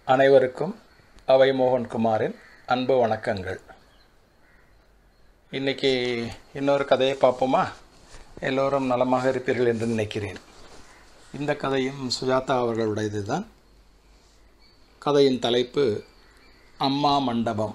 அனைவருக்கும் அவை மோகன்குமாரின் அன்பு வணக்கங்கள் இன்னைக்கு இன்னொரு கதையை பார்ப்போமா எல்லோரும் நலமாக இருப்பீர்கள் என்று நினைக்கிறேன் இந்த கதையும் சுஜாதா அவர்களுடையது தான் கதையின் தலைப்பு அம்மா மண்டபம்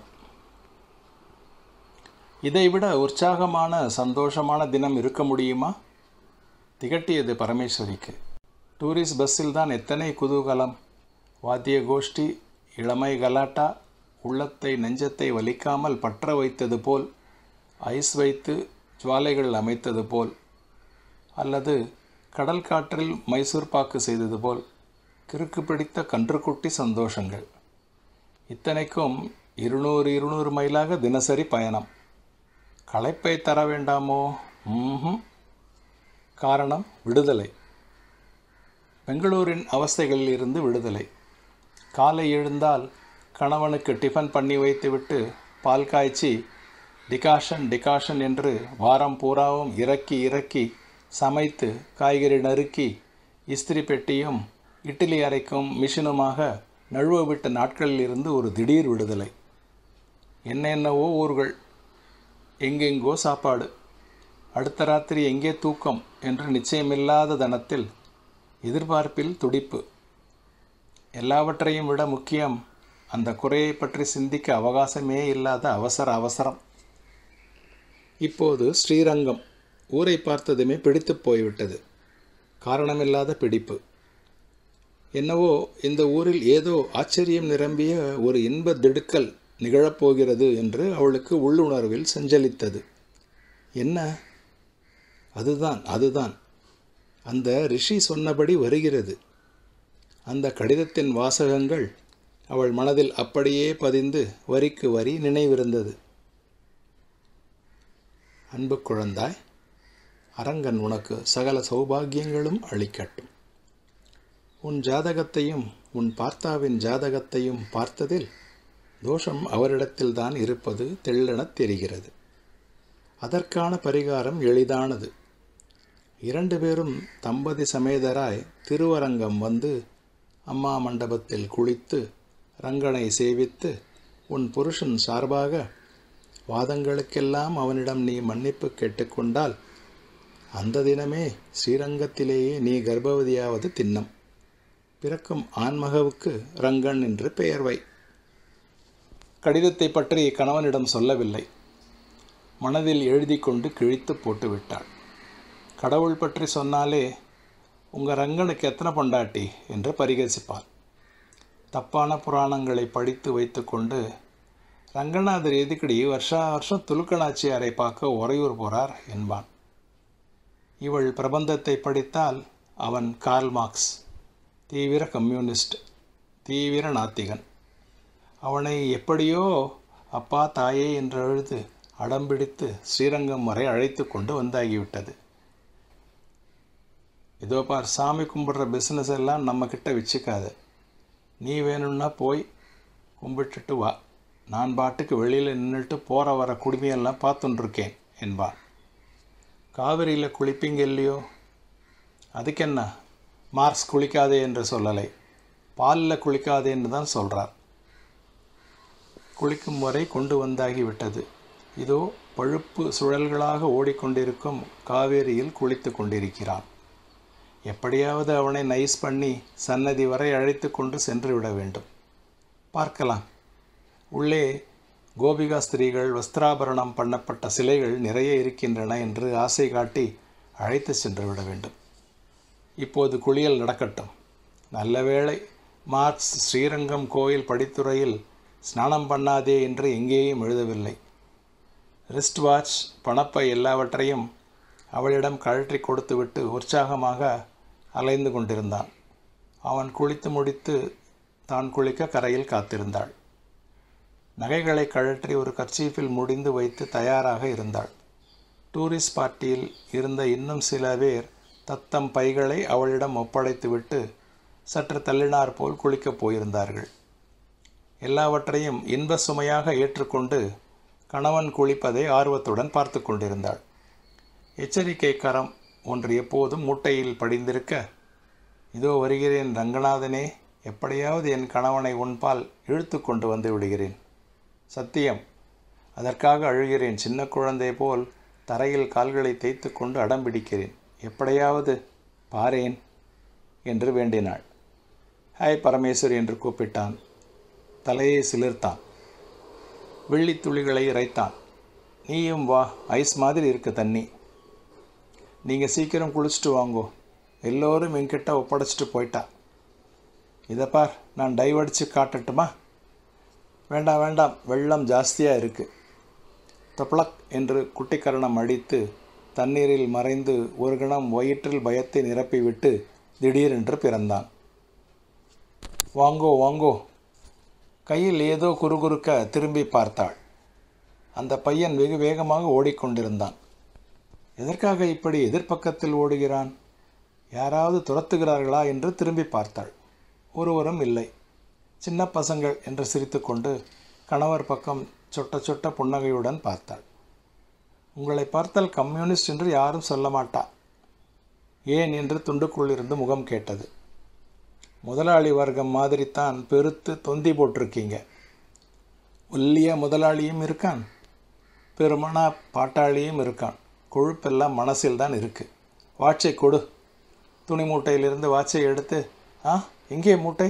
இதைவிட உற்சாகமான சந்தோஷமான தினம் இருக்க முடியுமா திகட்டியது பரமேஸ்வரிக்கு டூரிஸ்ட் பஸ்ஸில் தான் எத்தனை குதூகலம் வாத்திய கோஷ்டி இளமை கலாட்டா உள்ளத்தை நெஞ்சத்தை வலிக்காமல் பற்ற வைத்தது போல் ஐஸ் வைத்து ஜுவாலைகள் அமைத்தது போல் அல்லது கடல் காற்றில் மைசூர் பாக்கு செய்தது போல் கிறுக்கு பிடித்த கன்றுக்குட்டி சந்தோஷங்கள் இத்தனைக்கும் இருநூறு இருநூறு மைலாக தினசரி பயணம் களைப்பை தர வேண்டாமோ ம்ஹும் காரணம் விடுதலை பெங்களூரின் அவஸ்தைகளில் இருந்து விடுதலை காலை எழுந்தால் கணவனுக்கு டிஃபன் பண்ணி வைத்துவிட்டு பால் காய்ச்சி டிகாஷன் டிகாஷன் என்று வாரம் பூராவும் இறக்கி இறக்கி சமைத்து காய்கறி நறுக்கி இஸ்திரி பெட்டியும் இட்லி அரைக்கும் மிஷினுமாக நழுவ விட்ட நாட்களில் இருந்து ஒரு திடீர் விடுதலை என்னென்னவோ ஊர்கள் எங்கெங்கோ சாப்பாடு அடுத்த ராத்திரி எங்கே தூக்கம் என்று நிச்சயமில்லாத தனத்தில் எதிர்பார்ப்பில் துடிப்பு எல்லாவற்றையும் விட முக்கியம் அந்த குறையை பற்றி சிந்திக்க அவகாசமே இல்லாத அவசர அவசரம் இப்போது ஸ்ரீரங்கம் ஊரை பார்த்ததுமே பிடித்து போய்விட்டது காரணமில்லாத பிடிப்பு என்னவோ இந்த ஊரில் ஏதோ ஆச்சரியம் நிரம்பிய ஒரு இன்ப திடுக்கல் நிகழப்போகிறது என்று அவளுக்கு உள்ளுணர்வில் சஞ்சலித்தது என்ன அதுதான் அதுதான் அந்த ரிஷி சொன்னபடி வருகிறது அந்த கடிதத்தின் வாசகங்கள் அவள் மனதில் அப்படியே பதிந்து வரிக்கு வரி நினைவிருந்தது அன்பு குழந்தாய் அரங்கன் உனக்கு சகல சௌபாகியங்களும் அளிக்கட்டும் உன் ஜாதகத்தையும் உன் பார்த்தாவின் ஜாதகத்தையும் பார்த்ததில் தோஷம் அவரிடத்தில்தான் இருப்பது தெள்ளெனத் தெரிகிறது அதற்கான பரிகாரம் எளிதானது இரண்டு பேரும் தம்பதி சமேதராய் திருவரங்கம் வந்து அம்மா மண்டபத்தில் குளித்து ரங்கனை சேவித்து உன் புருஷன் சார்பாக வாதங்களுக்கெல்லாம் அவனிடம் நீ மன்னிப்பு கேட்டுக்கொண்டால் அந்த தினமே ஸ்ரீரங்கத்திலேயே நீ கர்ப்பவதியாவது தின்னம் பிறக்கும் ஆண்மகவுக்கு ரங்கன் என்று பெயர் வை கடிதத்தை பற்றி கணவனிடம் சொல்லவில்லை மனதில் எழுதி கொண்டு கிழித்து போட்டுவிட்டாள் கடவுள் பற்றி சொன்னாலே உங்கள் ரங்கனுக்கு எத்தனை பொண்டாட்டி என்று பரிகசிப்பாள் தப்பான புராணங்களை படித்து வைத்துக்கொண்டு ரங்கநாதர் எதுக்கடி வருஷா வருஷம் துலுக்கணாச்சியாரை பார்க்க உறையூர் போகிறார் என்பான் இவள் பிரபந்தத்தை படித்தால் அவன் கார்ல் மார்க்ஸ் தீவிர கம்யூனிஸ்ட் தீவிர நாத்திகன் அவனை எப்படியோ அப்பா தாயே என்று அழுது அடம்பிடித்து ஸ்ரீரங்கம் வரை அழைத்து கொண்டு வந்தாகிவிட்டது இதோ பார் சாமி கும்பிட்ற பிஸ்னஸ் எல்லாம் நம்மக்கிட்ட வச்சுக்காது நீ வேணும்னா போய் கும்பிட்டுட்டு வா நான் பாட்டுக்கு வெளியில் நின்றுட்டு போகிற வர குடுமையெல்லாம் பார்த்துட்டுருக்கேன் என்பான் காவிரியில் குளிப்பீங்க இல்லையோ அதுக்கென்ன மார்க்ஸ் குளிக்காதே என்று சொல்லலை பாலில் குளிக்காதே என்று தான் சொல்கிறார் குளிக்கும் வரை கொண்டு வந்தாகி விட்டது இதோ பழுப்பு சுழல்களாக ஓடிக்கொண்டிருக்கும் காவேரியில் குளித்து கொண்டிருக்கிறான் எப்படியாவது அவனை நைஸ் பண்ணி சன்னதி வரை அழைத்து கொண்டு சென்று விட வேண்டும் பார்க்கலாம் உள்ளே கோபிகா ஸ்திரீகள் வஸ்திராபரணம் பண்ணப்பட்ட சிலைகள் நிறைய இருக்கின்றன என்று ஆசை காட்டி அழைத்து சென்று விட வேண்டும் இப்போது குளியல் நடக்கட்டும் நல்ல வேளை மார்க்ஸ் ஸ்ரீரங்கம் கோயில் படித்துறையில் ஸ்நானம் பண்ணாதே என்று எங்கேயும் எழுதவில்லை ரிஸ்ட் வாட்ச் பணப்பை எல்லாவற்றையும் அவளிடம் கழற்றி கொடுத்துவிட்டு உற்சாகமாக அலைந்து கொண்டிருந்தான் அவன் குளித்து முடித்து தான் குளிக்க கரையில் காத்திருந்தாள் நகைகளை கழற்றி ஒரு கர்ச்சீஃபில் முடிந்து வைத்து தயாராக இருந்தாள் டூரிஸ்ட் பார்ட்டியில் இருந்த இன்னும் சில பேர் தத்தம் பைகளை அவளிடம் ஒப்படைத்துவிட்டு சற்று தள்ளினார் போல் குளிக்கப் போயிருந்தார்கள் எல்லாவற்றையும் இன்ப சுமையாக ஏற்றுக்கொண்டு கணவன் குளிப்பதை ஆர்வத்துடன் பார்த்து கொண்டிருந்தாள் எச்சரிக்கை கரம் ஒன்று எப்போதும் மூட்டையில் படிந்திருக்க இதோ வருகிறேன் ரங்கநாதனே எப்படியாவது என் கணவனை உன்பால் இழுத்து கொண்டு வந்து விடுகிறேன் சத்தியம் அதற்காக அழுகிறேன் சின்ன குழந்தை போல் தரையில் கால்களை தேய்த்து கொண்டு அடம் பிடிக்கிறேன் எப்படியாவது பாரேன் என்று வேண்டினாள் ஹாய் பரமேஸ்வர் என்று கூப்பிட்டான் தலையை சிலிர்த்தான் வெள்ளி துளிகளை இறைத்தான் நீயும் வா ஐஸ் மாதிரி இருக்கு தண்ணி நீங்கள் சீக்கிரம் குளிச்சுட்டு வாங்கோ எல்லோரும் என்கிட்ட ஒப்படைச்சிட்டு போயிட்டா இதை பார் நான் டைவ் அடித்து காட்டட்டுமா வேண்டாம் வேண்டாம் வெள்ளம் ஜாஸ்தியாக இருக்குது தொப்ளக் என்று குட்டிக்கரணம் அடித்து தண்ணீரில் மறைந்து ஒரு கணம் வயிற்றில் பயத்தை நிரப்பிவிட்டு திடீரென்று பிறந்தான் வாங்கோ வாங்கோ கையில் ஏதோ குறுகுறுக்க திரும்பி பார்த்தாள் அந்த பையன் வெகு வேகமாக ஓடிக்கொண்டிருந்தான் எதற்காக இப்படி எதிர்ப்பக்கத்தில் ஓடுகிறான் யாராவது துரத்துகிறார்களா என்று திரும்பி பார்த்தாள் ஒருவரும் இல்லை சின்ன பசங்கள் என்று சிரித்துக்கொண்டு கணவர் பக்கம் சொட்ட சொட்ட புன்னகையுடன் பார்த்தாள் உங்களை பார்த்தால் கம்யூனிஸ்ட் என்று யாரும் சொல்ல மாட்டா ஏன் என்று துண்டுக்குள்ளிருந்து முகம் கேட்டது முதலாளி வர்க்கம் மாதிரித்தான் பெருத்து தொந்தி போட்டிருக்கீங்க ஒல்லிய முதலாளியும் இருக்கான் பெருமனா பாட்டாளியும் இருக்கான் கொழுப்பெல்லாம் மனசில் தான் இருக்கு வாட்சை கொடு துணி மூட்டையிலிருந்து வாட்சை எடுத்து ஆ எங்கே மூட்டை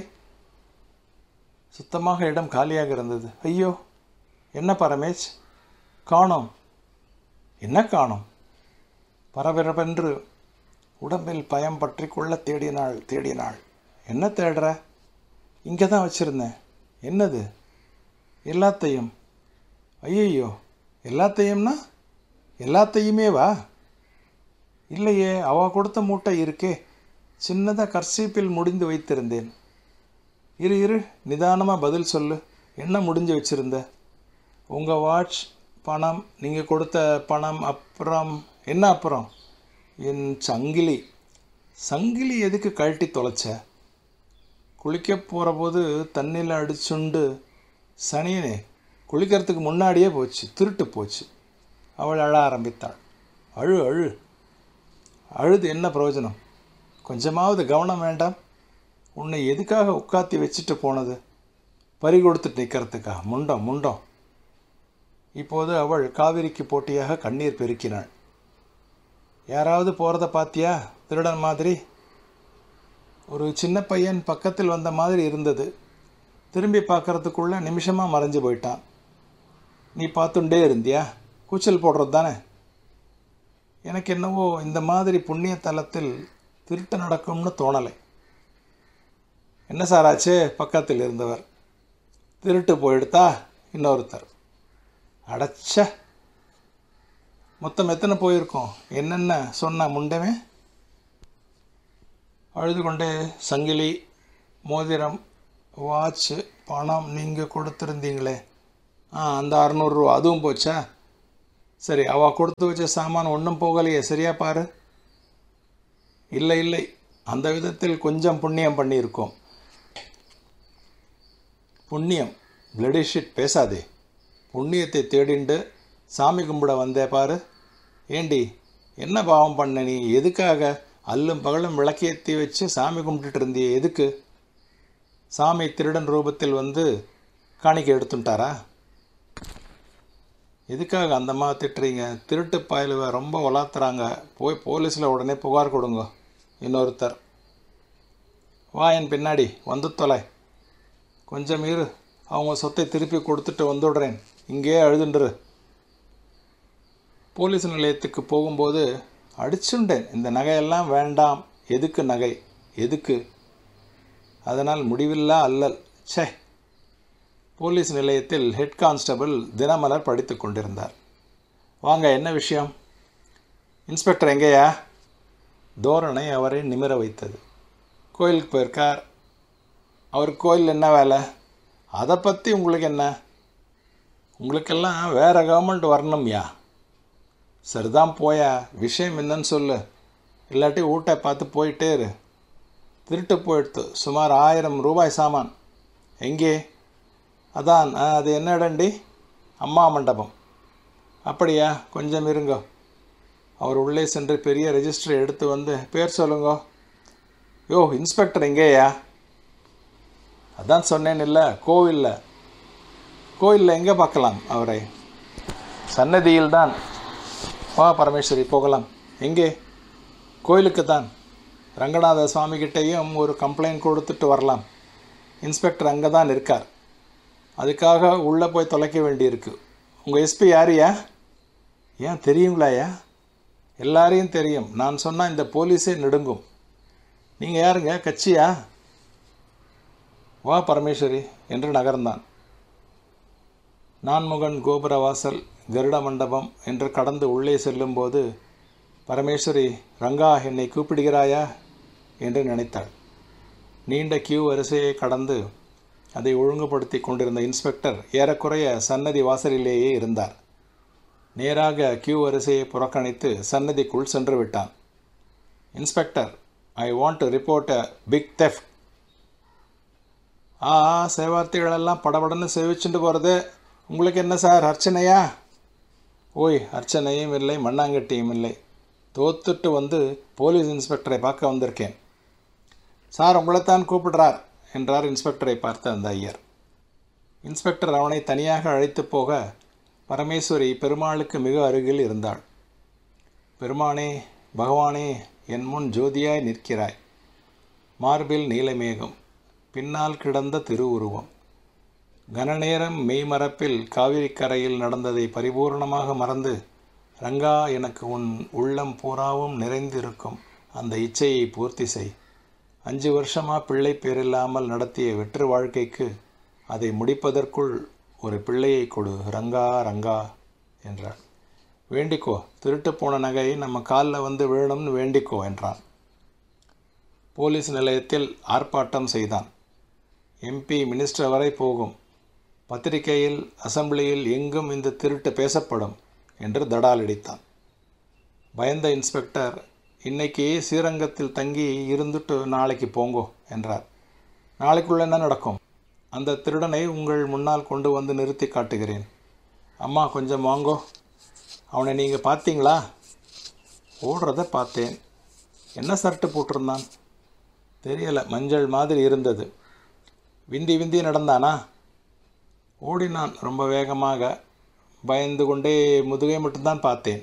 சுத்தமாக இடம் காலியாக இருந்தது ஐயோ என்ன பரமேஷ் காணோம் என்ன காணோம் பரபரப்பென்று உடம்பில் பயம் பற்றி கொள்ள தேடினாள் தேடினாள் என்ன தேடுற இங்கே தான் வச்சுருந்தேன் என்னது எல்லாத்தையும் ஐயையோ எல்லாத்தையும்னா எல்லாத்தையுமே வா இல்லையே அவ கொடுத்த மூட்டை இருக்கே சின்னதாக கர்சீப்பில் முடிந்து வைத்திருந்தேன் இரு இரு நிதானமாக பதில் சொல்லு என்ன முடிஞ்சு வச்சுருந்த உங்கள் வாட்ச் பணம் நீங்கள் கொடுத்த பணம் அப்புறம் என்ன அப்புறம் என் சங்கிலி சங்கிலி எதுக்கு கழட்டி தொலைச்ச குளிக்க போகிற போது தண்ணியில் அடிச்சுண்டு சனியனே குளிக்கிறதுக்கு முன்னாடியே போச்சு திருட்டு போச்சு அவள் அழ ஆரம்பித்தாள் அழு அழு அழுது என்ன பிரயோஜனம் கொஞ்சமாவது கவனம் வேண்டாம் உன்னை எதுக்காக உட்காத்தி வச்சுட்டு போனது பறி கொடுத்துட்டு நிற்கிறதுக்கா முண்டம் முண்டம் இப்போது அவள் காவிரிக்கு போட்டியாக கண்ணீர் பெருக்கினாள் யாராவது போகிறத பாத்தியா திருடன் மாதிரி ஒரு சின்ன பையன் பக்கத்தில் வந்த மாதிரி இருந்தது திரும்பி பார்க்கறதுக்குள்ள நிமிஷமாக மறைஞ்சு போயிட்டான் நீ பார்த்துட்டே இருந்தியா கூச்சல் போடுறது தானே எனக்கு என்னவோ இந்த மாதிரி புண்ணிய தலத்தில் திருட்டு நடக்கும்னு தோணலை என்ன சார் ஆச்சு பக்கத்தில் இருந்தவர் திருட்டு போயிடுத்தா இன்னொருத்தர் அடைச்ச மொத்தம் எத்தனை போயிருக்கோம் என்னென்ன சொன்ன முண்டமே அழுது கொண்டே சங்கிலி மோதிரம் வாட்சு பணம் நீங்கள் கொடுத்துருந்தீங்களே ஆ அந்த அறநூறுரூவா அதுவும் போச்சா சரி அவள் கொடுத்து வச்ச சாமான் ஒன்றும் போகலையே சரியா பாரு இல்லை இல்லை அந்த விதத்தில் கொஞ்சம் புண்ணியம் பண்ணியிருக்கோம் புண்ணியம் பிளடி ஷிட் பேசாதே புண்ணியத்தை தேடிண்டு சாமி கும்பிட வந்தே பாரு ஏண்டி என்ன பாவம் பண்ண நீ எதுக்காக அல்லும் பகலும் விளக்கேற்றி வச்சு சாமி கும்பிட்டுட்டு இருந்தியே எதுக்கு சாமி திருடன் ரூபத்தில் வந்து காணிக்கை எடுத்துட்டாரா எதுக்காக அந்த மாதிரி திட்டுறீங்க திருட்டு பாயலுவ ரொம்ப வளர்த்துறாங்க போய் போலீஸில் உடனே புகார் கொடுங்க இன்னொருத்தர் வா என் பின்னாடி வந்து தொலை கொஞ்சம் இரு அவங்க சொத்தை திருப்பி கொடுத்துட்டு வந்துடுறேன் இங்கேயே அழுதுண்டுரு போலீஸ் நிலையத்துக்கு போகும்போது அடிச்சுண்டேன் இந்த நகையெல்லாம் வேண்டாம் எதுக்கு நகை எதுக்கு அதனால் முடிவில்லா அல்லல் ச்சே போலீஸ் நிலையத்தில் ஹெட் கான்ஸ்டபிள் தினமலர் படித்து கொண்டிருந்தார் வாங்க என்ன விஷயம் இன்ஸ்பெக்டர் எங்கேயா தோரணை அவரை நிமிர வைத்தது கோயிலுக்கு போயிருக்கார் அவர் கோயில் என்ன வேலை அதை பற்றி உங்களுக்கு என்ன உங்களுக்கெல்லாம் வேறு கவர்மெண்ட் வரணும்யா சரிதான் போயா விஷயம் என்னன்னு சொல்லு இல்லாட்டி வீட்டை பார்த்து போயிட்டே இரு திருட்டு போயிடுத்து சுமார் ஆயிரம் ரூபாய் சாமான் எங்கே அதான் ஆ, அது என்ன இடண்டி அம்மா மண்டபம் அப்படியா கொஞ்சம் இருங்க அவர் உள்ளே சென்று பெரிய ரெஜிஸ்டர் எடுத்து வந்து பேர் சொல்லுங்க யோ இன்ஸ்பெக்டர் எங்கேயா அதான் சொன்னேன் இல்லை கோவிலில் கோவிலில் எங்கே பார்க்கலாம் அவரை சன்னதியில் தான் வா பரமேஸ்வரி போகலாம் எங்கே கோயிலுக்கு தான் ரங்கநாத சுவாமிகிட்டேயும் ஒரு கம்ப்ளைண்ட் கொடுத்துட்டு வரலாம் இன்ஸ்பெக்டர் அங்கே தான் இருக்கார் அதுக்காக உள்ளே போய் தொலைக்க வேண்டியிருக்கு உங்கள் எஸ்பி யாரையா ஏன் தெரியுங்களாயா எல்லாரையும் தெரியும் நான் சொன்னால் இந்த போலீஸே நெடுங்கும் நீங்கள் யாருங்க கட்சியா வா பரமேஸ்வரி என்று நகர்ந்தான் நான்முகன் கோபுர வாசல் கருட மண்டபம் என்று கடந்து உள்ளே செல்லும்போது பரமேஸ்வரி ரங்கா என்னை கூப்பிடுகிறாயா என்று நினைத்தாள் நீண்ட கியூ வரிசையை கடந்து அதை ஒழுங்குபடுத்தி கொண்டிருந்த இன்ஸ்பெக்டர் ஏறக்குறைய சன்னதி வாசலிலேயே இருந்தார் நேராக கியூ வரிசையை புறக்கணித்து சன்னதிக்குள் சென்று விட்டான் inspector I want to report a big theft ஆ சேவார்த்திகளெல்லாம் படபடன்னு சேவிச்சுட்டு போகிறது உங்களுக்கு என்ன சார் அர்ச்சனையா ஓய் அர்ச்சனையும் இல்லை மண்ணாங்கட்டியும் இல்லை தோத்துட்டு வந்து போலீஸ் இன்ஸ்பெக்டரை பார்க்க வந்திருக்கேன் சார் உங்களைத்தான் கூப்பிடுறார் என்றார் இன்ஸ்பெக்டரை பார்த்த அந்த ஐயர் இன்ஸ்பெக்டர் அவனை தனியாக அழைத்து போக பரமேஸ்வரி பெருமாளுக்கு மிக அருகில் இருந்தாள் பெருமானே பகவானே என் முன் ஜோதியாய் நிற்கிறாய் மார்பில் நீலமேகம் பின்னால் கிடந்த திருவுருவம் கனநேரம் மெய்மரப்பில் காவிரி கரையில் நடந்ததை பரிபூர்ணமாக மறந்து ரங்கா எனக்கு உன் உள்ளம் பூராவும் நிறைந்திருக்கும் அந்த இச்சையை பூர்த்தி செய் அஞ்சு வருஷமா பிள்ளை பேரில்லாமல் நடத்திய வெற்று வாழ்க்கைக்கு அதை முடிப்பதற்குள் ஒரு பிள்ளையை கொடு ரங்கா ரங்கா என்றார் வேண்டிக்கோ திருட்டு போன நகை நம்ம காலில் வந்து விழணும்னு வேண்டிக்கோ என்றான் போலீஸ் நிலையத்தில் ஆர்ப்பாட்டம் செய்தான் எம்பி மினிஸ்டர் வரை போகும் பத்திரிகையில் அசம்பிளியில் எங்கும் இந்த திருட்டு பேசப்படும் என்று தடாலடித்தான் பயந்த இன்ஸ்பெக்டர் இன்னைக்கு ஸ்ரீரங்கத்தில் தங்கி இருந்துட்டு நாளைக்கு போங்கோ என்றார் நாளைக்குள்ள என்ன நடக்கும் அந்த திருடனை உங்கள் முன்னால் கொண்டு வந்து நிறுத்தி காட்டுகிறேன் அம்மா கொஞ்சம் வாங்கோ அவனை நீங்கள் பார்த்தீங்களா ஓடுறத பார்த்தேன் என்ன சர்ட்டு போட்டிருந்தான் தெரியலை மஞ்சள் மாதிரி இருந்தது விந்தி விந்தி நடந்தானா ஓடினான் ரொம்ப வேகமாக பயந்து கொண்டே முதுகை மட்டும்தான் பார்த்தேன்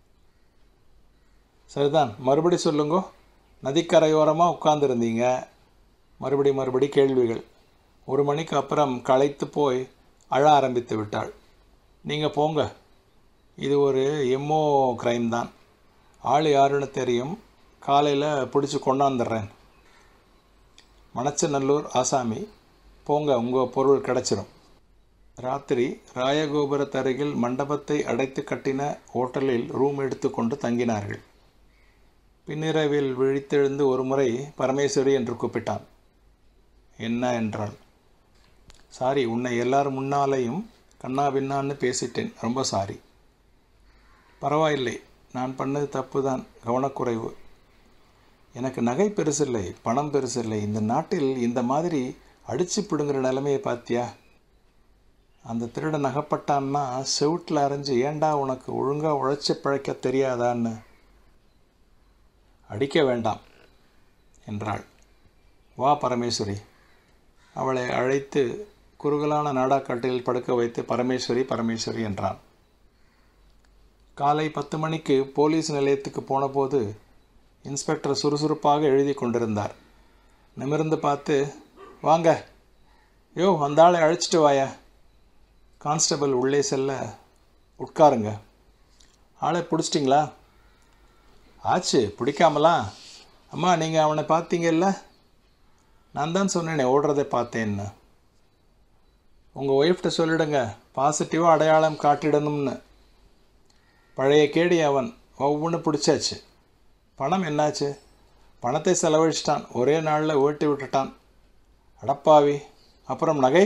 சரிதான் மறுபடி சொல்லுங்கோ நதிக்கரையோரமாக உட்காந்துருந்தீங்க மறுபடி மறுபடி கேள்விகள் ஒரு மணிக்கு அப்புறம் களைத்து போய் அழ ஆரம்பித்து விட்டாள் நீங்கள் போங்க இது ஒரு எம்ஓ கிரைம் தான் ஆள் யாருன்னு தெரியும் காலையில் பிடிச்சி கொண்டாந்துடுறேன் மணச்சநல்லூர் ஆசாமி போங்க உங்கள் பொருள் கிடச்சிரும் ராத்திரி ராயகோபுரத்தருகில் மண்டபத்தை அடைத்து கட்டின ஹோட்டலில் ரூம் எடுத்துக்கொண்டு தங்கினார்கள் பின்னிரவில் விழித்தெழுந்து ஒருமுறை பரமேஸ்வரி என்று கூப்பிட்டான் என்ன என்றாள் சாரி உன்னை எல்லார் முன்னாலேயும் கண்ணா பின்னான்னு பேசிட்டேன் ரொம்ப சாரி பரவாயில்லை நான் பண்ணது தப்பு தான் கவனக்குறைவு எனக்கு நகை பெருசில்லை பணம் பெருசில்லை இந்த நாட்டில் இந்த மாதிரி அடிச்சு பிடுங்குற நிலைமையை பார்த்தியா அந்த திருடன் நகைப்பட்டான்னா செவுட்டில் அரைஞ்சு ஏண்டா உனக்கு ஒழுங்காக உழைச்சி பிழைக்க தெரியாதான்னு அடிக்க வேண்டாம் என்றாள் வா பரமேஸ்வரி அவளை அழைத்து குறுகலான நாடாக்காட்டில் படுக்க வைத்து பரமேஸ்வரி பரமேஸ்வரி என்றான் காலை பத்து மணிக்கு போலீஸ் நிலையத்துக்கு போனபோது இன்ஸ்பெக்டர் சுறுசுறுப்பாக எழுதி கொண்டிருந்தார் நிமிர்ந்து பார்த்து வாங்க யோ அந்த ஆளை அழைச்சிட்டு வாயா கான்ஸ்டபிள் உள்ளே செல்ல உட்காருங்க ஆளை பிடிச்சிட்டிங்களா ஆச்சு பிடிக்காமலா அம்மா நீங்கள் அவனை பார்த்தீங்கல்ல நான் தான் சொன்னேனே ஓடுறதை பார்த்தேன்னு உங்கள் ஒய்ஃப்ட்ட சொல்லிடுங்க பாசிட்டிவாக அடையாளம் காட்டிடணும்னு பழைய கேடி அவன் ஒவ்வொன்று பிடிச்சாச்சு பணம் என்னாச்சு பணத்தை செலவழிச்சிட்டான் ஒரே நாளில் ஓட்டி விட்டுட்டான் அடப்பாவி அப்புறம் நகை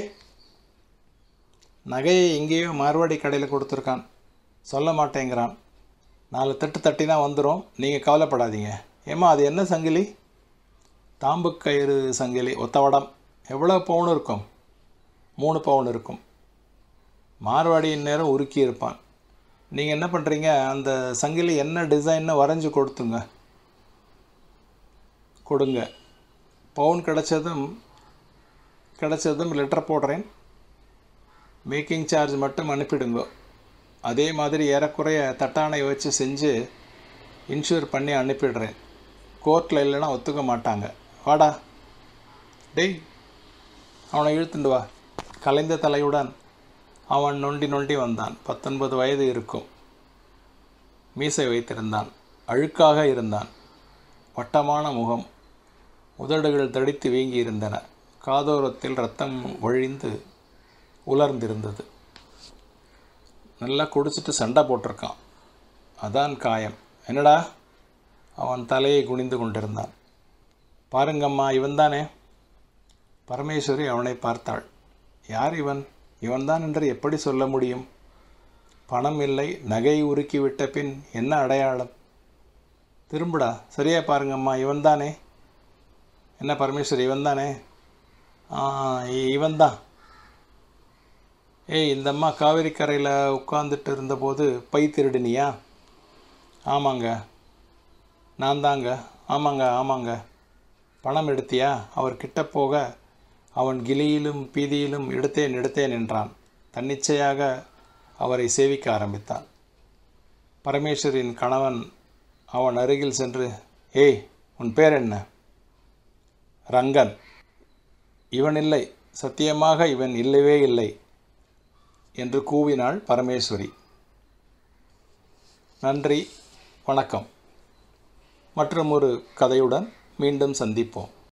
நகையை எங்கேயோ மார்வாடி கடையில் கொடுத்துருக்கான் சொல்ல மாட்டேங்கிறான் நாலு தட்டு தட்டினா வந்துடும் நீங்கள் கவலைப்படாதீங்க ஏம்மா அது என்ன சங்கிலி தாம்பு கயிறு சங்கிலி ஒத்தவடம் எவ்வளோ பவுன் இருக்கும் மூணு பவுன் இருக்கும் மார்வாடியின் நேரம் உருக்கி இருப்பான் நீங்கள் என்ன பண்ணுறீங்க அந்த சங்கிலி என்ன டிசைன்னு வரைஞ்சி கொடுத்துங்க கொடுங்க பவுன் கிடச்சதும் கிடச்சதும் லெட்டர் போடுறேன் மேக்கிங் சார்ஜ் மட்டும் அனுப்பிடுங்க அதே மாதிரி ஏறக்குறைய தட்டானை வச்சு செஞ்சு இன்ஷூர் பண்ணி அனுப்பிடுறேன் கோர்ட்டில் இல்லைன்னா ஒத்துக்க மாட்டாங்க வாடா டேய் அவனை இழுத்துண்டு வா கலைந்த தலையுடன் அவன் நொண்டி நொண்டி வந்தான் பத்தொன்பது வயது இருக்கும் மீசை வைத்திருந்தான் அழுக்காக இருந்தான் வட்டமான முகம் உதடுகள் தடித்து வீங்கி இருந்தன காதோரத்தில் ரத்தம் வழிந்து உலர்ந்திருந்தது நல்லா குடிச்சிட்டு சண்டை போட்டிருக்கான் அதான் காயம் என்னடா அவன் தலையை குனிந்து கொண்டிருந்தான் பாருங்கம்மா இவன்தானே பரமேஸ்வரி அவனை பார்த்தாள் யார் இவன் இவன்தான் என்று எப்படி சொல்ல முடியும் பணம் இல்லை நகை உருக்கிவிட்ட பின் என்ன அடையாளம் திரும்புடா சரியா பாருங்கம்மா இவன்தானே என்ன பரமேஸ்வரி இவன்தானே ஆ இவன்தான் ஏய் இந்த அம்மா காவிரி கரையில் உட்காந்துட்டு இருந்தபோது பை திருடினியா ஆமாங்க நான் தாங்க ஆமாங்க ஆமாங்க பணம் எடுத்தியா அவர் கிட்ட போக அவன் கிளியிலும் பீதியிலும் எடுத்தேன் எடுத்தேன் என்றான் தன்னிச்சையாக அவரை சேவிக்க ஆரம்பித்தான் பரமேஸ்வரின் கணவன் அவன் அருகில் சென்று ஏய் உன் பேர் என்ன ரங்கன் இவன் இல்லை சத்தியமாக இவன் இல்லவே இல்லை என்று கூவினாள் பரமேஸ்வரி நன்றி வணக்கம் மற்றும் ஒரு கதையுடன் மீண்டும் சந்திப்போம்